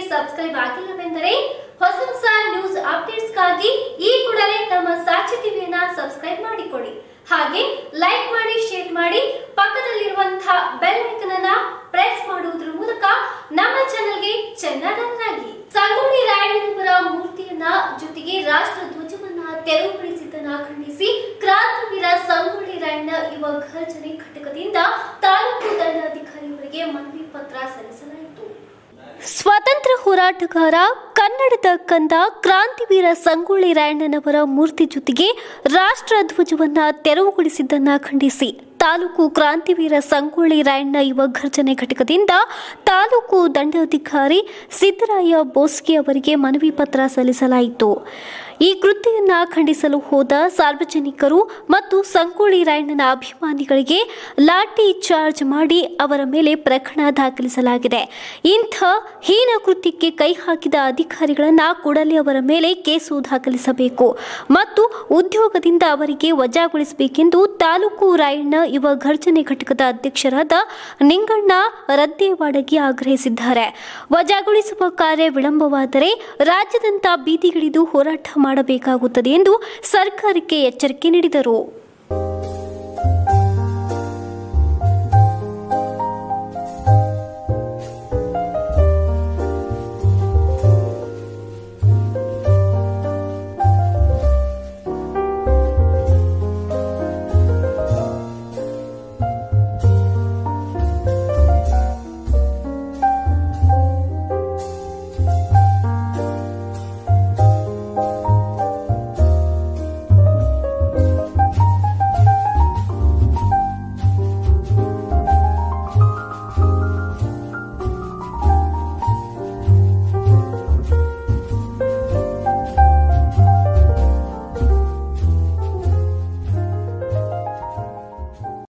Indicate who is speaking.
Speaker 1: subscribe ಆಗಿಲ್ಲವೆಂದರೆ ಹೊಸ ಹೊಸ news ಅಪ್ಡೇಟ್ಸ್ಗಾಗಿ ಈ ಕೂಡಲೇ ನಮ್ಮ ಸಾಕ್ಷಿ ಟಿವಿಯನ್ನ ಸಬ್ಸ್ಕ್ರೈಬ್ ಮಾಡಿಕೊಳ್ಳಿ ಹಾಗೆ ಲೈಕ್ ಮಾಡಿ ಶೇರ್ ಮಾಡಿ ಪಕ್ಕದಲ್ಲಿರುವಂತಹ ಬೆಲ್ ಐಕನ್ ಅನ್ನ ಪ್ರೆಸ್ ಮಾಡುವುದರ ಮೂಲಕ ನಮ್ಮ ಚಾನೆಲ್ಗೆ ಚೆನ್ನಾಗಿ ಸಂಗೊಳ್ಳಿ ರಾಯಣ್ಣನವರ ಮೂರ್ತಿಯನ್ನ ಜೊತೆಗೆ ರಾಷ್ಟ್ರ ಧ್ವಜವನ್ನ ತೆರವುಗೊಳಿಸಿದ್ದನ್ನ ಖಂಡಿಸಿ ಕ್ರಾಂತಿವೀರ ಸಂಗೊಳ್ಳಿ ರಾಯಣ್ಣ ಯುವ ಘರ್ಜನೆ ಘಟಕದಿಂದ ತಾಲೂಕು ದಂಡಾಧಿಕಾರಿಯವರಿಗೆ ಮನವಿ ಪತ್ರ ಸಲ್ಲಿಸಲಾಯಿತು ಸ್ವಾತಂತ್ರ್ಯ ಹೋರಾಟಗಾರ ಕನ್ನಡದ ಕಂದ ಕ್ರಾಂತಿವೀರ ಸಂಗೊಳ್ಳಿ ರಾಯಣ್ಣನವರ ಮೂರ್ತಿ ಜೊತೆಗೆ ರಾಷ್ಟ್ರ ಧ್ವಜವನ್ನ ತೆರವುಗೊಳಿಸಿದ್ದನ್ನ ಖಂಡಿಸಿ ತಾಲೂಕು ಕ್ರಾಂತಿವೀರ ಸಂಗೊಳ್ಳಿ ರಾಯಣ್ಣ ಯುವ ಘರ್ಜನೆ ಘಟಕದಿಂದ ತಾಲೂಕು ದಂಡಾಧಿಕಾರಿ ಸಿದ್ದರಾಯ ಬೋಸ್ಗೆ ಅವರಿಗೆ ಮನವಿ ಪತ್ರ ಸಲ್ಲಿಸಲಾಯಿತು ಈ ಕೃತ್ಯವನ್ನ ಖಂಡಿಸಲು ಹೋದ ಸಾರ್ವಜನಿಕರು ಮತ್ತು ಸಂಗೊಳ್ಳಿ ರಾಯಣ್ಣನ ಅಭಿಮಾನಿಗಳಿಗೆ ಲಾಠಿ ಚಾರ್ಜ್ ಮಾಡಿ ಅವರ ಮೇಲೆ ಪ್ರಕರಣ ದಾಖಲಿಸಲಾಗಿದೆ ಇಂಥ ಹೀನ ಕೃತ್ಯಕ್ಕೆ ಕೈ ಹಾಕಿದ ಅಧಿಕಾರಿಗಳನ್ನ ಕೂಡಲೇ ಅವರ ಮೇಲೆ ಕೇಸು ದಾಖಲಿಸಬೇಕು ಮತ್ತು ಉದ್ಯೋಗದಿಂದ ಅವರಿಗೆ ವಜಾಗೊಳಿಸಬೇಕೆಂದು ತಾಲೂಕು ರಾಯಣ್ಣ ಯುವ ಘರ್ಜನೆ ಘಟಕದ ಅಧ್ಯಕ್ಷರಾದ ನಿಂಗಣ್ಣ ರದ್ದೇವಾಡಗಿ ಆಗ್ರಹಿಸಿದ್ದಾರೆ ವಜಾಗೊಳಿಸುವ ಕಾರ್ಯ ವಿಳಂಬವಾದರೆ ರಾಜ್ಯದಂತ ಬೀದಿಗಿಳಿದು ಹೋರಾಟ ಮಾಡಬೇಕಾಗುತ್ತದೆ ಎಂದು ಸರ್ಕಾರಕ್ಕೆ ಎಚ್ಚರಿಕೆ ನೀಡಿದರು